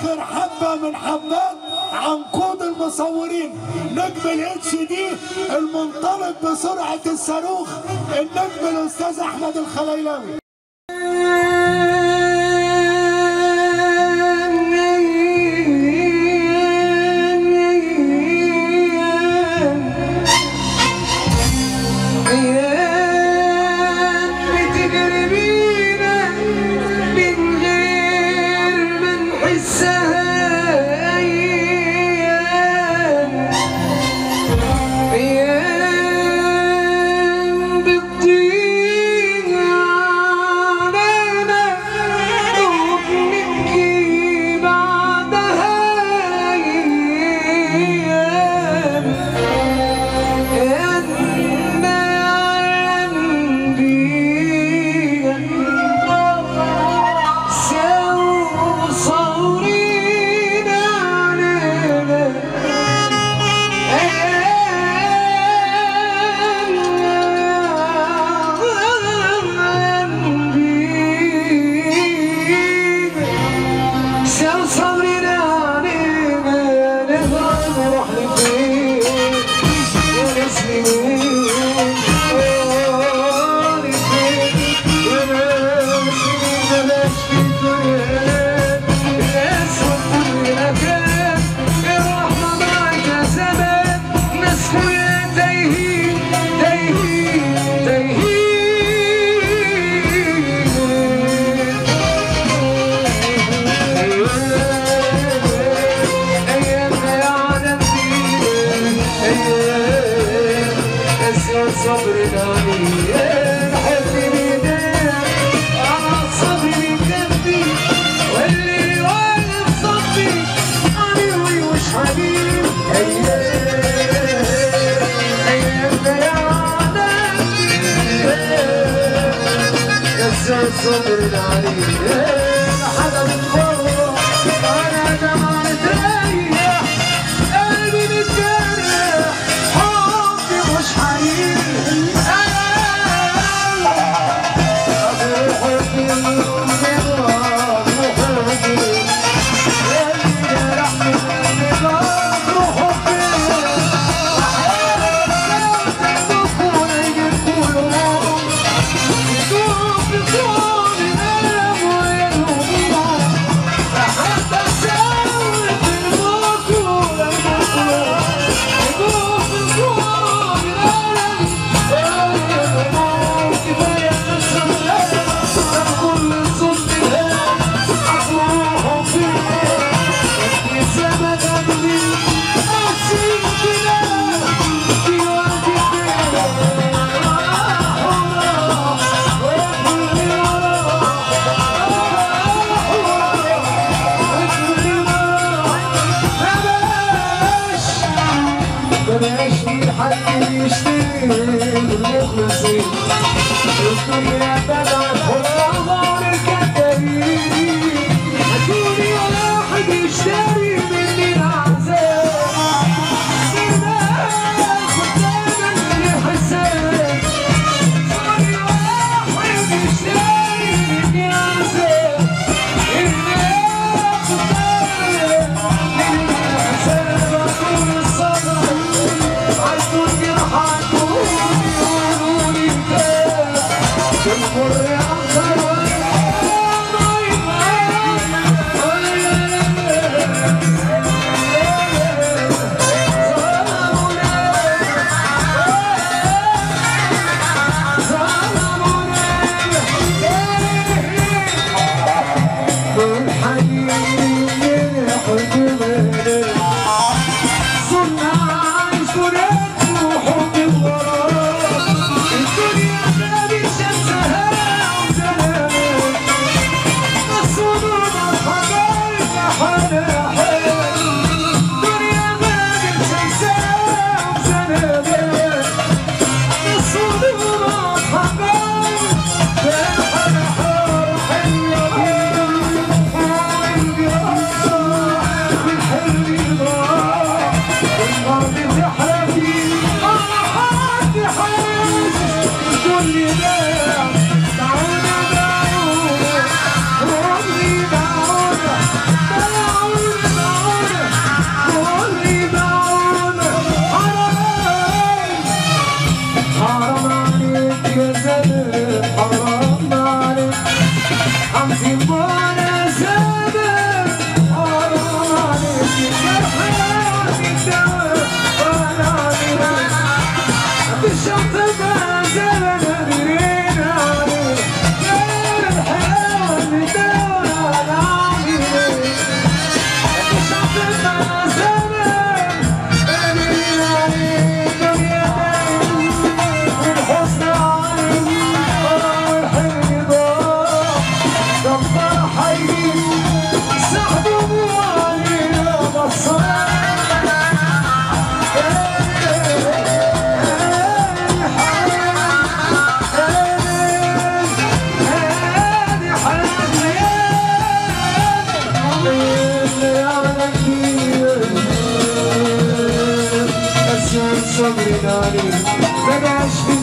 اخر حبه من حبات عنقود المصورين نجم الاتش دي المنطلق بسرعه الصاروخ النجم الاستاذ احمد الخليلاوي بتجري بينا من غير ما نحسها أيام أيام بتضيع علينا وبنبكي بعدها أيام أنا يعلم بيها سووا صورين علينا سووا صورين علينا نبغى نروح لفين يا مسلمين لفين وناس بلاش في الدنيا الناس وكل مكان الرحمة معك يا زمان ناس خويا تايهين تايهين تايهين أيامنا يا عالم فينا أيام أسير صبر العميان حبي بيديك أنا صبري جنبي واللي واقف صبي عمي وش حبيب أيام أيامنا يا عالم أسير صبر العميان حدا من بره أنا دمعة تريح قلبي متجرح حبي مش حقيقي بلاش في حد يشتري المخلصين الدنيا بدعت حرام الكدابين هاتوني واحد يشتري مني العذاب الناس قدام الحساب هاتوني واحد يشتري مني العذاب الناس قدام الحساب هاتوني الصبر عالدنيا حكوني وقولولي كيف المر أكتر Yeah. الصبر ناري ما بقاش في